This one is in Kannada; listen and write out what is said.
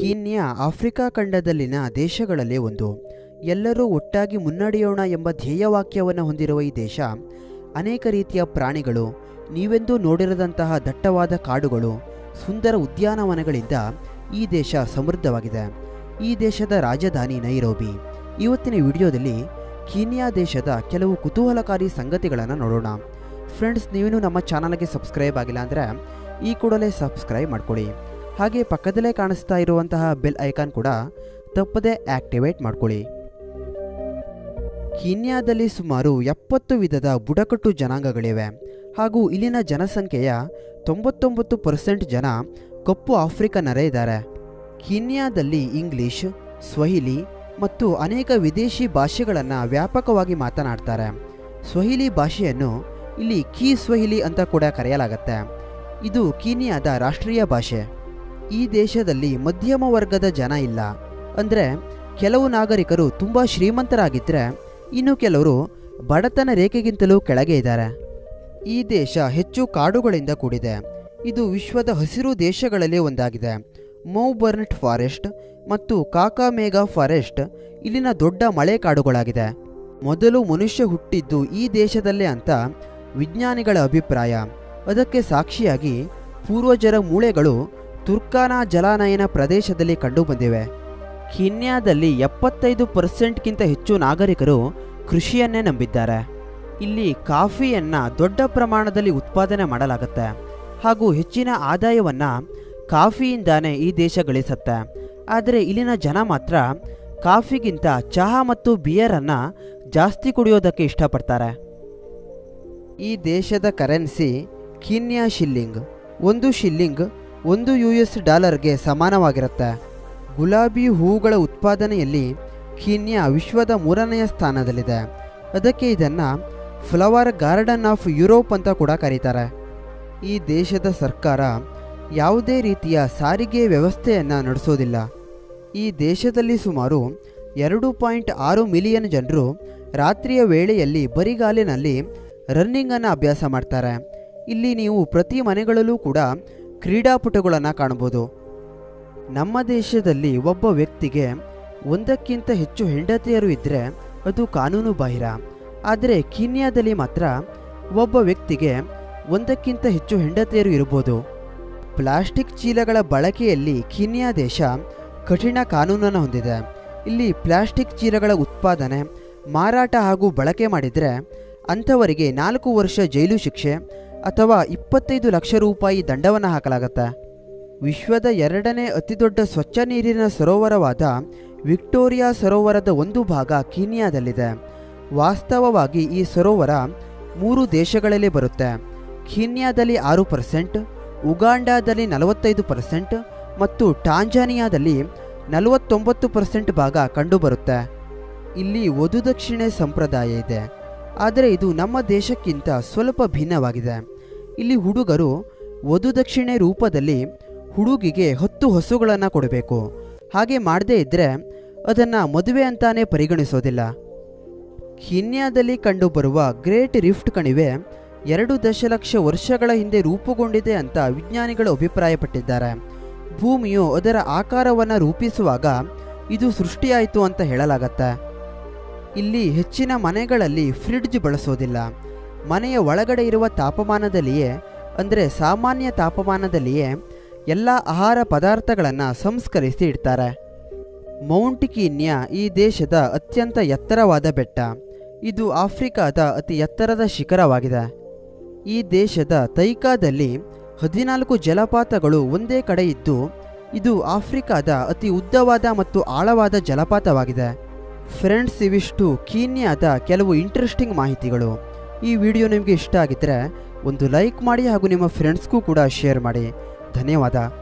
ಕೀನ್ಯಾ ಆಫ್ರಿಕಾ ಖಂಡದಲ್ಲಿನ ದೇಶಗಳಲ್ಲಿ ಒಂದು ಎಲ್ಲರೂ ಒಟ್ಟಾಗಿ ಮುನ್ನಡೆಯೋಣ ಎಂಬ ಧ್ಯೇಯವಾಕ್ಯವನ್ನು ಹೊಂದಿರುವ ಈ ದೇಶ ಅನೇಕ ರೀತಿಯ ಪ್ರಾಣಿಗಳು ನೀವೆಂದೂ ನೋಡಿರದಂತಹ ದಟ್ಟವಾದ ಕಾಡುಗಳು ಸುಂದರ ಉದ್ಯಾನವನಗಳಿಂದ ಈ ದೇಶ ಸಮೃದ್ಧವಾಗಿದೆ ಈ ದೇಶದ ರಾಜಧಾನಿ ನೈರೋಬಿ ಇವತ್ತಿನ ವಿಡಿಯೋದಲ್ಲಿ ಕೀನ್ಯಾ ದೇಶದ ಕೆಲವು ಕುತೂಹಲಕಾರಿ ಸಂಗತಿಗಳನ್ನು ನೋಡೋಣ ಫ್ರೆಂಡ್ಸ್ ನೀವೇನು ನಮ್ಮ ಚಾನಲ್ಗೆ ಸಬ್ಸ್ಕ್ರೈಬ್ ಆಗಿಲ್ಲ ಅಂದರೆ ಈ ಕೂಡಲೇ ಸಬ್ಸ್ಕ್ರೈಬ್ ಮಾಡ್ಕೊಳ್ಳಿ ಹಾಗೆ ಪಕ್ಕದಲ್ಲೇ ಕಾಣಿಸ್ತಾ ಇರುವಂತಹ ಬೆಲ್ ಐಕಾನ್ ಕೂಡ ತಪ್ಪದೇ ಆಕ್ಟಿವೇಟ್ ಮಾಡ್ಕೊಳ್ಳಿ ಕೀನ್ಯಾದಲ್ಲಿ ಸುಮಾರು ಎಪ್ಪತ್ತು ವಿಧದ ಬುಡಕಟ್ಟು ಜನಾಂಗಗಳಿವೆ ಹಾಗೂ ಇಲ್ಲಿನ ಜನಸಂಖ್ಯೆಯ ತೊಂಬತ್ತೊಂಬತ್ತು ಪರ್ಸೆಂಟ್ ಜನ ಕಪ್ಪು ಆಫ್ರಿಕನ್ನರೇ ಇದ್ದಾರೆ ಕೀನ್ಯಾದಲ್ಲಿ ಇಂಗ್ಲಿಷ್ ಸ್ವಹಿಲಿ ಮತ್ತು ಅನೇಕ ವಿದೇಶಿ ಭಾಷೆಗಳನ್ನು ವ್ಯಾಪಕವಾಗಿ ಮಾತನಾಡ್ತಾರೆ ಸ್ವಹಿಲಿ ಭಾಷೆಯನ್ನು ಇಲ್ಲಿ ಕೀ ಸ್ವಹಿಲಿ ಅಂತ ಕೂಡ ಕರೆಯಲಾಗುತ್ತೆ ಇದು ಕೀನ್ಯಾದ ರಾಷ್ಟ್ರೀಯ ಭಾಷೆ ಈ ದೇಶದಲ್ಲಿ ಮಧ್ಯಮ ವರ್ಗದ ಜನ ಇಲ್ಲ ಅಂದರೆ ಕೆಲವು ನಾಗರಿಕರು ತುಂಬ ಶ್ರೀಮಂತರಾಗಿದ್ದರೆ ಇನ್ನು ಕೆಲವರು ಬಡತನ ರೇಖೆಗಿಂತಲೂ ಕೆಳಗೆ ಇದ್ದಾರೆ ಈ ದೇಶ ಹೆಚ್ಚು ಕಾಡುಗಳಿಂದ ಕೂಡಿದೆ ಇದು ವಿಶ್ವದ ಹಸಿರು ದೇಶಗಳಲ್ಲಿ ಒಂದಾಗಿದೆ ಮೌಬರ್ನೆಟ್ ಫಾರೆಸ್ಟ್ ಮತ್ತು ಕಾಕಾಮೇಗಾ ಫಾರೆಸ್ಟ್ ಇಲ್ಲಿನ ದೊಡ್ಡ ಮಳೆ ಕಾಡುಗಳಾಗಿದೆ ಮೊದಲು ಮನುಷ್ಯ ಹುಟ್ಟಿದ್ದು ಈ ದೇಶದಲ್ಲೇ ಅಂತ ವಿಜ್ಞಾನಿಗಳ ಅಭಿಪ್ರಾಯ ಅದಕ್ಕೆ ಸಾಕ್ಷಿಯಾಗಿ ಪೂರ್ವಜರ ಮೂಳೆಗಳು ತುರ್ಕಾನಾ ಜಲಾನಯನ ಪ್ರದೇಶದಲ್ಲಿ ಕಂಡುಬಂದಿವೆ ಕೀನ್ಯಾದಲ್ಲಿ ಎಪ್ಪತ್ತೈದು ಪರ್ಸೆಂಟ್ಗಿಂತ ಹೆಚ್ಚು ನಾಗರಿಕರು ಕೃಷಿಯನ್ನೇ ನಂಬಿದ್ದಾರೆ ಇಲ್ಲಿ ಕಾಫಿಯನ್ನು ದೊಡ್ಡ ಪ್ರಮಾಣದಲ್ಲಿ ಉತ್ಪಾದನೆ ಮಾಡಲಾಗುತ್ತೆ ಹಾಗೂ ಹೆಚ್ಚಿನ ಆದಾಯವನ್ನು ಕಾಫಿಯಿಂದಾನೇ ಈ ದೇಶ ಗಳಿಸುತ್ತೆ ಆದರೆ ಇಲ್ಲಿನ ಜನ ಮಾತ್ರ ಕಾಫಿಗಿಂತ ಚಹಾ ಮತ್ತು ಬಿಯರನ್ನು ಜಾಸ್ತಿ ಕುಡಿಯೋದಕ್ಕೆ ಇಷ್ಟಪಡ್ತಾರೆ ಈ ದೇಶದ ಕರೆನ್ಸಿ ಕೀನ್ಯಾ ಶಿಲ್ಲಿಂಗ್ ಒಂದು ಶಿಲ್ಲಿಂಗ್ ಒಂದು ಯು ಎಸ್ ಡಾಲರ್ಗೆ ಸಮಾನವಾಗಿರುತ್ತೆ ಗುಲಾಬಿ ಹೂವುಗಳ ಉತ್ಪಾದನೆಯಲ್ಲಿ ಕೀನ್ಯಾ ವಿಶ್ವದ ಮೂರನೆಯ ಸ್ಥಾನದಲ್ಲಿದೆ ಅದಕ್ಕೆ ಇದನ್ನು ಫ್ಲವರ್ ಗಾರ್ಡನ್ ಆಫ್ ಯುರೋಪ್ ಅಂತ ಕೂಡ ಕರೀತಾರೆ ಈ ದೇಶದ ಸರ್ಕಾರ ಯಾವುದೇ ರೀತಿಯ ಸಾರಿಗೆ ವ್ಯವಸ್ಥೆಯನ್ನು ನಡೆಸೋದಿಲ್ಲ ಈ ದೇಶದಲ್ಲಿ ಸುಮಾರು ಎರಡು ಪಾಯಿಂಟ್ ಆರು ಮಿಲಿಯನ್ ಜನರು ರಾತ್ರಿಯ ವೇಳೆಯಲ್ಲಿ ಬರಿಗಾಲಿನಲ್ಲಿ ರನ್ನಿಂಗನ್ನು ಅಭ್ಯಾಸ ಮಾಡ್ತಾರೆ ಇಲ್ಲಿ ನೀವು ಪ್ರತಿ ಮನೆಗಳಲ್ಲೂ ಕೂಡ ಕ್ರೀಡಾಪಟುಗಳನ್ನು ಕಾಣ್ಬೋದು ನಮ್ಮ ದೇಶದಲ್ಲಿ ಒಬ್ಬ ವ್ಯಕ್ತಿಗೆ ಒಂದಕ್ಕಿಂತ ಹೆಚ್ಚು ಹೆಂಡತಿಯರು ಇದ್ದರೆ ಅದು ಕಾನೂನು ಬಾಹಿರ ಆದರೆ ಕೀನ್ಯಾದಲ್ಲಿ ಮಾತ್ರ ಒಬ್ಬ ವ್ಯಕ್ತಿಗೆ ಒಂದಕ್ಕಿಂತ ಹೆಚ್ಚು ಹೆಂಡತಿಯರು ಇರ್ಬೋದು ಪ್ಲಾಸ್ಟಿಕ್ ಚೀಲಗಳ ಬಳಕೆಯಲ್ಲಿ ಕೀನ್ಯಾ ದೇಶ ಕಠಿಣ ಕಾನೂನನ್ನು ಹೊಂದಿದೆ ಇಲ್ಲಿ ಪ್ಲಾಸ್ಟಿಕ್ ಚೀಲಗಳ ಉತ್ಪಾದನೆ ಮಾರಾಟ ಹಾಗೂ ಬಳಕೆ ಮಾಡಿದರೆ ಅಂಥವರಿಗೆ ನಾಲ್ಕು ವರ್ಷ ಜೈಲು ಶಿಕ್ಷೆ ಅಥವಾ ಇಪ್ಪತ್ತೈದು ಲಕ್ಷ ರೂಪಾಯಿ ದಂಡವನ್ನು ಹಾಕಲಾಗುತ್ತೆ ವಿಶ್ವದ ಎರಡನೇ ಅತಿದೊಡ್ಡ ಸ್ವಚ್ಛ ನೀರಿನ ಸರೋವರವಾದ ವಿಕ್ಟೋರಿಯಾ ಸರೋವರದ ಒಂದು ಭಾಗ ಕೀನ್ಯಾದಲ್ಲಿದೆ ವಾಸ್ತವವಾಗಿ ಈ ಸರೋವರ ಮೂರು ದೇಶಗಳಲ್ಲಿ ಬರುತ್ತೆ ಕೀನ್ಯಾದಲ್ಲಿ ಆರು ಪರ್ಸೆಂಟ್ ಉಗಾಂಡಾದಲ್ಲಿ ನಲವತ್ತೈದು ಪರ್ಸೆಂಟ್ ಮತ್ತು ಟಾಂಜಾನಿಯಾದಲ್ಲಿ ನಲವತ್ತೊಂಬತ್ತು ಪರ್ಸೆಂಟ್ ಭಾಗ ಕಂಡುಬರುತ್ತೆ ಇಲ್ಲಿ ವಧುದಕ್ಷಿಣೆ ಸಂಪ್ರದಾಯ ಇದೆ ಆದರೆ ಇದು ನಮ್ಮ ದೇಶಕ್ಕಿಂತ ಸ್ವಲ್ಪ ಭಿನ್ನವಾಗಿದೆ ಇಲ್ಲಿ ಹುಡುಗರು ವಧುದಕ್ಷಿಣೆ ರೂಪದಲ್ಲಿ ಹುಡುಗಿಗೆ ಹತ್ತು ಹಸುಗಳನ್ನು ಕೊಡಬೇಕು ಹಾಗೆ ಮಾಡದೇ ಇದ್ದರೆ ಅದನ್ನು ಮದುವೆ ಅಂತಾನೆ ಪರಿಗಣಿಸೋದಿಲ್ಲ ಕೀನ್ಯಾದಲ್ಲಿ ಕಂಡುಬರುವ ಗ್ರೇಟ್ ರಿಫ್ಟ್ ಕಣಿವೆ ಎರಡು ದಶಲಕ್ಷ ವರ್ಷಗಳ ಹಿಂದೆ ರೂಪುಗೊಂಡಿದೆ ಅಂತ ವಿಜ್ಞಾನಿಗಳು ಅಭಿಪ್ರಾಯಪಟ್ಟಿದ್ದಾರೆ ಭೂಮಿಯು ಅದರ ಆಕಾರವನ್ನು ರೂಪಿಸುವಾಗ ಇದು ಸೃಷ್ಟಿಯಾಯಿತು ಅಂತ ಹೇಳಲಾಗತ್ತೆ ಇಲ್ಲಿ ಹೆಚ್ಚಿನ ಮನೆಗಳಲ್ಲಿ ಫ್ರಿಡ್ಜ್ ಬಳಸೋದಿಲ್ಲ ಮನೆಯ ಒಳಗಡೆ ಇರುವ ತಾಪಮಾನದಲ್ಲಿಯೇ ಅಂದರೆ ಸಾಮಾನ್ಯ ತಾಪಮಾನದಲ್ಲಿಯೇ ಎಲ್ಲ ಆಹಾರ ಪದಾರ್ಥಗಳನ್ನು ಸಂಸ್ಕರಿಸಿ ಇಡ್ತಾರೆ ಮೌಂಟ್ ಕೀನ್ಯಾ ಈ ದೇಶದ ಅತ್ಯಂತ ಎತ್ತರವಾದ ಬೆಟ್ಟ ಇದು ಆಫ್ರಿಕಾದ ಅತಿ ಎತ್ತರದ ಶಿಖರವಾಗಿದೆ ಈ ದೇಶದ ತೈಕಾದಲ್ಲಿ ಹದಿನಾಲ್ಕು ಜಲಪಾತಗಳು ಒಂದೇ ಕಡೆ ಇದ್ದು ಇದು ಆಫ್ರಿಕಾದ ಅತಿ ಉದ್ದವಾದ ಮತ್ತು ಆಳವಾದ ಜಲಪಾತವಾಗಿದೆ ಫ್ರೆಂಡ್ಸ್ ಇವಿಷ್ಟು ಕೀನ್ಯಾದ ಕೆಲವು ಇಂಟ್ರೆಸ್ಟಿಂಗ್ ಮಾಹಿತಿಗಳು ಈ ವಿಡಿಯೋ ನಿಮಗೆ ಇಷ್ಟ ಆಗಿದ್ದರೆ ಒಂದು ಲೈಕ್ ಮಾಡಿ ಹಾಗೂ ನಿಮ್ಮ ಫ್ರೆಂಡ್ಸ್ಗೂ ಕೂಡ ಶೇರ್ ಮಾಡಿ ಧನ್ಯವಾದ